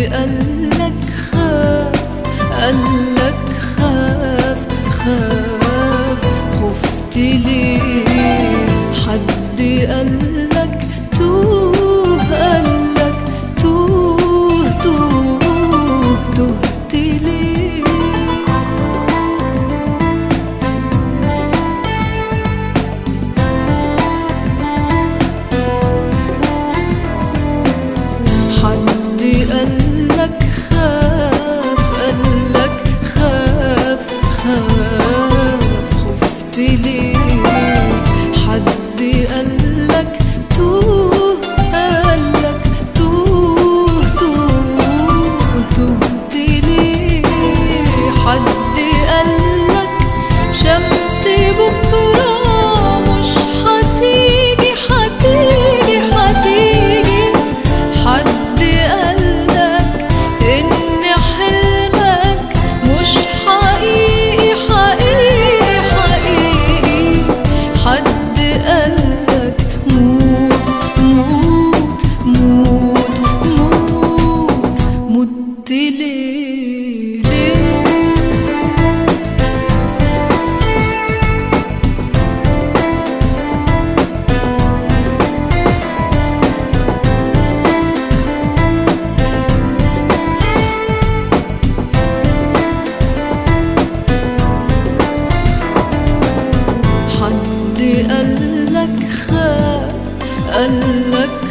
قالك خاف قالك خاف خاف خفت ليه حد قالك توه قالك توه توه تهت ليه حد قالك خاف قالك خاف خاف خفت ليه حد قالك توه قالك توه توه تهت ليه حد قالك شمس بكرة مش حتيجي حتيجي حتيجي حد قالك إن حلمك مش حقيقي حقيقي حقيقي حد قالك موت موت موت موت مت ليه ليه حد قالك خاف قالك